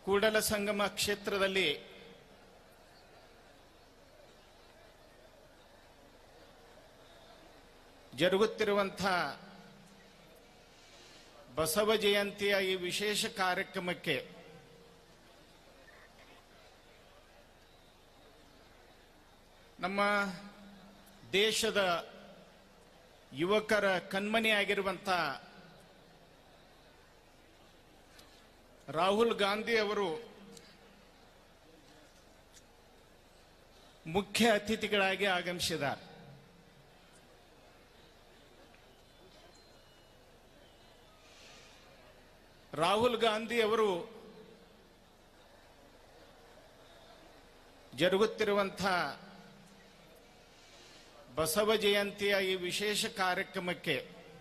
ಕೂಡಲ ಸಂಗಮ ಕ್ಷೇತ್ರದಲ್ಲಿ ಜರುಗುತ್ತಿರುವಂಥ ಬಸವ ಜಯಂತಿಯ ಈ ವಿಶೇಷ ಕಾರ್ಯಕ್ರಮಕ್ಕೆ ನಮ್ಮ ದೇಶದ ಯುವಕರ ಕಣ್ಮನಿಯಾಗಿರುವಂಥ ರಾಹುಲ್ ಗಾಂಧಿ ಅವರು ಮುಖ್ಯ ಅತಿಥಿಗಳಾಗಿ ಆಗಮಿಸಿದ್ದಾರೆ ರಾಹುಲ್ ಗಾಂಧಿ ಅವರು ಜರುಗುತ್ತಿರುವಂಥ ಬಸವ ಜಯಂತಿಯ ಈ ವಿಶೇಷ ಕಾರ್ಯಕ್ರಮಕ್ಕೆ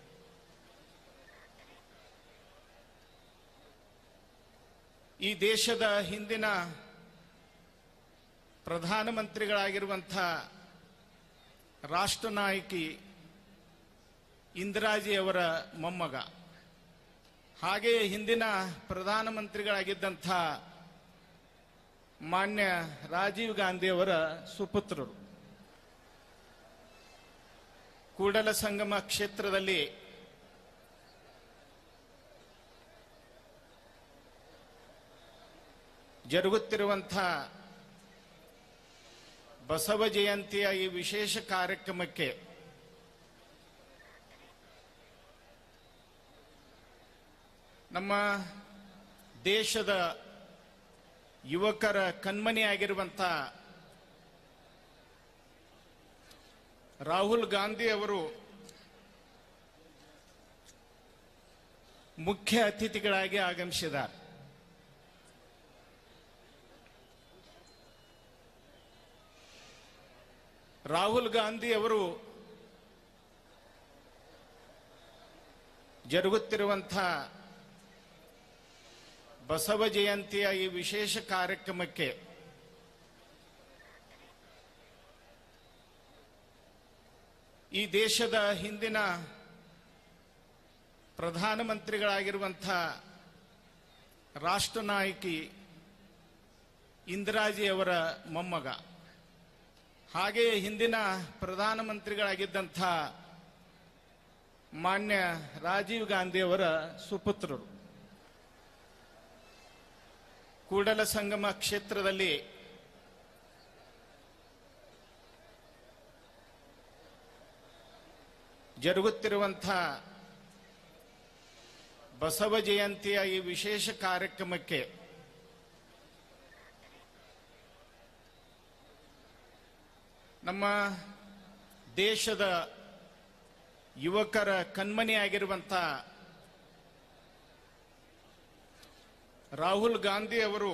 ಈ ದೇಶದ ಹಿಂದಿನ ಪ್ರಧಾನಮಂತ್ರಿಗಳಾಗಿರುವಂಥ ರಾಷ್ಟ್ರ ನಾಯಕಿ ಇಂದಿರಾಜಿಯವರ ಮೊಮ್ಮಗ ಹಾಗೆಯೇ ಹಿಂದಿನ ಪ್ರಧಾನಮಂತ್ರಿಗಳಾಗಿದ್ದಂಥ ಮಾನ್ಯ ರಾಜೀವ್ ಗಾಂಧಿಯವರ ಸುಪುತ್ರರು ಕೂಡಲ ಸಂಗಮ ಕ್ಷೇತ್ರದಲ್ಲಿ ಜರುಗುತ್ತಿರುವಂಥ ಬಸವ ಜಯಂತಿಯ ಈ ವಿಶೇಷ ಕಾರ್ಯಕ್ರಮಕ್ಕೆ ನಮ್ಮ ದೇಶದ ಯುವಕರ ಕಣ್ಮನಿಯಾಗಿರುವಂಥ ರಾಹುಲ್ ಗಾಂಧಿ ಅವರು ಮುಖ್ಯ ಅತಿಥಿಗಳಾಗಿ ಆಗಮಿಸಿದ್ದಾರೆ ರಾಹುಲ್ ಗಾಂಧಿ ಅವರು ಜರುಗುತ್ತಿರುವಂಥ ಬಸವ ಜಯಂತಿಯ ಈ ವಿಶೇಷ ಕಾರ್ಯಕ್ರಮಕ್ಕೆ ಈ ದೇಶದ ಹಿಂದಿನ ಪ್ರಧಾನಮಂತ್ರಿಗಳಾಗಿರುವಂಥ ರಾಷ್ಟ್ರ ನಾಯಕಿ ಇಂದಿರಾಜಿಯವರ ಮೊಮ್ಮಗ ಹಾಗೆಯೇ ಹಿಂದಿನ ಪ್ರಧಾನಮಂತ್ರಿಗಳಾಗಿದ್ದಂಥ ಮಾನ್ಯ ರಾಜೀವ್ ಗಾಂಧಿಯವರ ಸುಪುತ್ರರು ಕೂಡಲ ಸಂಗಮ ಕ್ಷೇತ್ರದಲ್ಲಿ ಜರುಗುತ್ತಿರುವಂಥ ಬಸವ ಜಯಂತಿಯ ಈ ವಿಶೇಷ ಕಾರ್ಯಕ್ರಮಕ್ಕೆ ನಮ್ಮ ದೇಶದ ಯುವಕರ ಕಣ್ಮನಿಯಾಗಿರುವಂಥ ರಾಹುಲ್ ಗಾಂಧಿ ಅವರು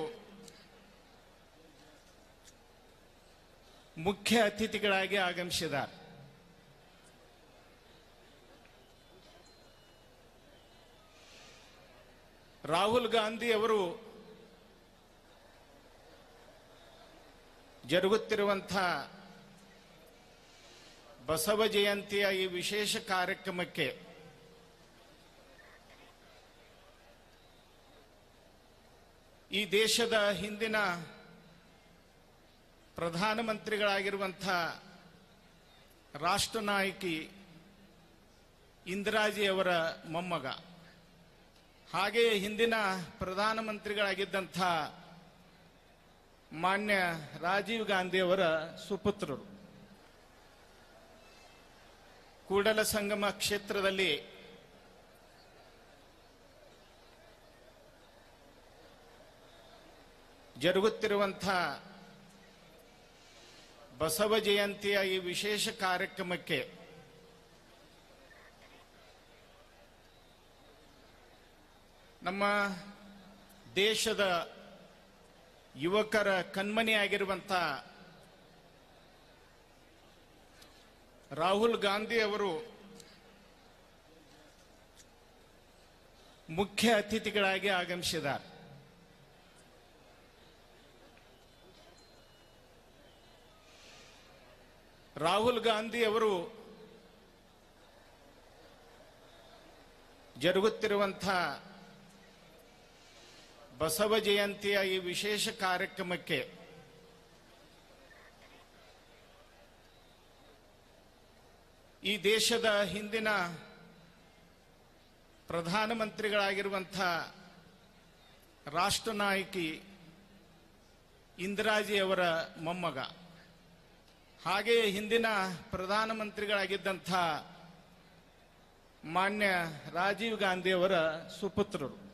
ಮುಖ್ಯ ಅತಿಥಿಗಳಾಗಿ ಆಗಮಿಸಿದ್ದಾರೆ ರಾಹುಲ್ ಗಾಂಧಿ ಅವರು ಜರುಗುತ್ತಿರುವಂಥ ಬಸವ ಜಯಂತಿಯ ಈ ವಿಶೇಷ ಕಾರ್ಯಕ್ರಮಕ್ಕೆ ಈ ದೇಶದ ಹಿಂದಿನ ಪ್ರಧಾನಮಂತ್ರಿಗಳಾಗಿರುವಂಥ ರಾಷ್ಟ್ರ ನಾಯಕಿ ಇಂದಿರಾಜಿಯವರ ಮೊಮ್ಮಗ ಹಾಗೆಯೇ ಹಿಂದಿನ ಪ್ರಧಾನಮಂತ್ರಿಗಳಾಗಿದ್ದಂಥ ಮಾನ್ಯ ರಾಜೀವ್ ಗಾಂಧಿಯವರ ಸುಪುತ್ರರು ಕೂಡಲ ಸಂಗಮ ಕ್ಷೇತ್ರದಲ್ಲಿ ಜರುಗುತ್ತಿರುವಂಥ ಬಸವ ಜಯಂತಿಯ ಈ ವಿಶೇಷ ಕಾರ್ಯಕ್ರಮಕ್ಕೆ ನಮ್ಮ ದೇಶದ ಯುವಕರ ಕಣ್ಮನಿಯಾಗಿರುವಂಥ ರಾಹುಲ್ ಗಾಂಧಿ ಅವರು ಮುಖ್ಯ ಅತಿಥಿಗಳಾಗಿ ಆಗಮಿಸಿದ್ದಾರೆ ರಾಹುಲ್ ಗಾಂಧಿ ಅವರು ಜರುಗುತ್ತಿರುವಂಥ ಬಸವ ಜಯಂತಿಯ ಈ ವಿಶೇಷ ಕಾರ್ಯಕ್ರಮಕ್ಕೆ ಈ ದೇಶದ ಹಿಂದಿನ ಪ್ರಧಾನಮಂತ್ರಿಗಳಾಗಿರುವಂಥ ರಾಷ್ಟ್ರ ನಾಯಕಿ ಇಂದಿರಾಜಿಯವರ ಮೊಮ್ಮಗ ಹಾಗೆಯೇ ಹಿಂದಿನ ಪ್ರಧಾನಮಂತ್ರಿಗಳಾಗಿದ್ದಂಥ ಮಾನ್ಯ ರಾಜೀವ್ ಗಾಂಧಿಯವರ ಸುಪುತ್ರರು